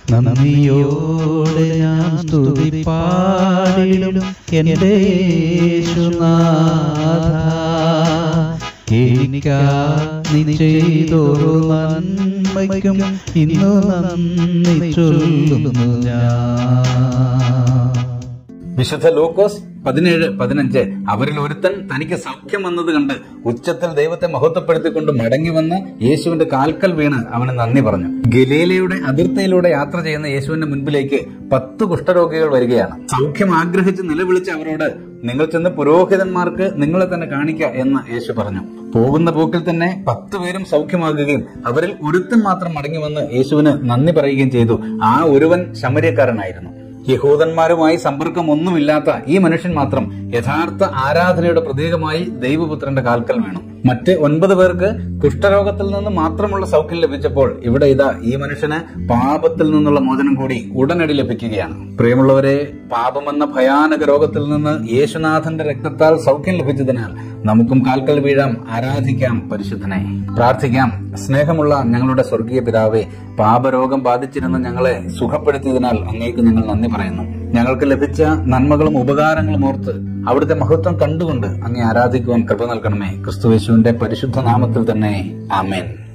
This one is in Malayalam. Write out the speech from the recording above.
നന്ദിയോടെ ഞാൻ സ്തുതി പാടിടും എൻ്റെ യേശുനാഥ എനിക്കാ നീ ചെയ്തൊരു നന്മയ്ക്കും ഇന്നു നന്ദി ചൊല്ലുന്നു ഞാൻ വിശുദ്ധ ലൂക്കോസ് പതിനേഴ് പതിനഞ്ച് അവരിൽ ഒരുത്തൻ തനിക്ക് സൗഖ്യം വന്നത് കണ്ട് ഉച്ചത്തിൽ ദൈവത്തെ മഹത്വപ്പെടുത്തിക്കൊണ്ട് മടങ്ങി വന്ന് യേശുവിന്റെ കാൽക്കൽ വീണ് അവന് നന്ദി പറഞ്ഞു ഗലീലയുടെ അതിർത്തിയിലൂടെ യാത്ര ചെയ്യുന്ന യേശുവിന്റെ മുൻപിലേക്ക് പത്ത് കുഷ്ഠരോഗികൾ വരികയാണ് സൗഖ്യം ആഗ്രഹിച്ച് നിലവിളിച്ച് അവരോട് നിങ്ങൾ ചെന്ന് പുരോഹിതന്മാർക്ക് നിങ്ങളെ തന്നെ കാണിക്ക എന്ന് യേശു പറഞ്ഞു പോകുന്ന പോക്കിൽ തന്നെ പത്ത് പേരും സൗഖ്യമാകുകയും അവരിൽ ഒരുത്തൻ മാത്രം മടങ്ങി വന്ന് യേശുവിന് നന്ദി പറയുകയും ചെയ്തു ആ ഒരുവൻ ശമര്യക്കാരനായിരുന്നു യഹൂദന്മാരുമായി സമ്പർക്കം ഒന്നുമില്ലാത്ത ഈ മനുഷ്യൻ മാത്രം യഥാർത്ഥ ആരാധനയുടെ പ്രതീകമായി ദൈവപുത്രന്റെ കാൽക്കൽ വേണം മറ്റ് ഒൻപത് പേർക്ക് കുഷ്ഠരോഗത്തിൽ നിന്ന് മാത്രമുള്ള സൗഖ്യം ലഭിച്ചപ്പോൾ ഇവിടെ ഇതാ ഈ മനുഷ്യന് പാപത്തിൽ നിന്നുള്ള മോചനം കൂടി ഉടനടി ലഭിക്കുകയാണ് പ്രിയമുള്ളവരെ പാപമെന്ന ഭയാനക രോഗത്തിൽ നിന്ന് യേശുനാഥന്റെ രക്തത്താൽ സൗഖ്യം ലഭിച്ചതിനാൽ നമുക്കും കാൽക്കൽ വീഴാം ആരാധിക്കാം പരിശുദ്ധനെ പ്രാർത്ഥിക്കാം സ്നേഹമുള്ള ഞങ്ങളുടെ സ്വർഗീയ പിതാവെ പാപരോഗം ബാധിച്ചിരുന്ന ഞങ്ങളെ സുഖപ്പെടുത്തിയതിനാൽ അങ്ങേക്ക് ഞങ്ങൾ നന്ദി പറയുന്നു ഞങ്ങൾക്ക് ലഭിച്ച നന്മകളും ഉപകാരങ്ങളും ഓർത്ത് അവിടുത്തെ മഹത്വം കണ്ടുകൊണ്ട് അങ്ങേ ആരാധിക്കുവാൻ കൃപ നൽകണമേ ക്രിസ്തുവേശുവിന്റെ പരിശുദ്ധ നാമത്തിൽ തന്നെ ആമേൻ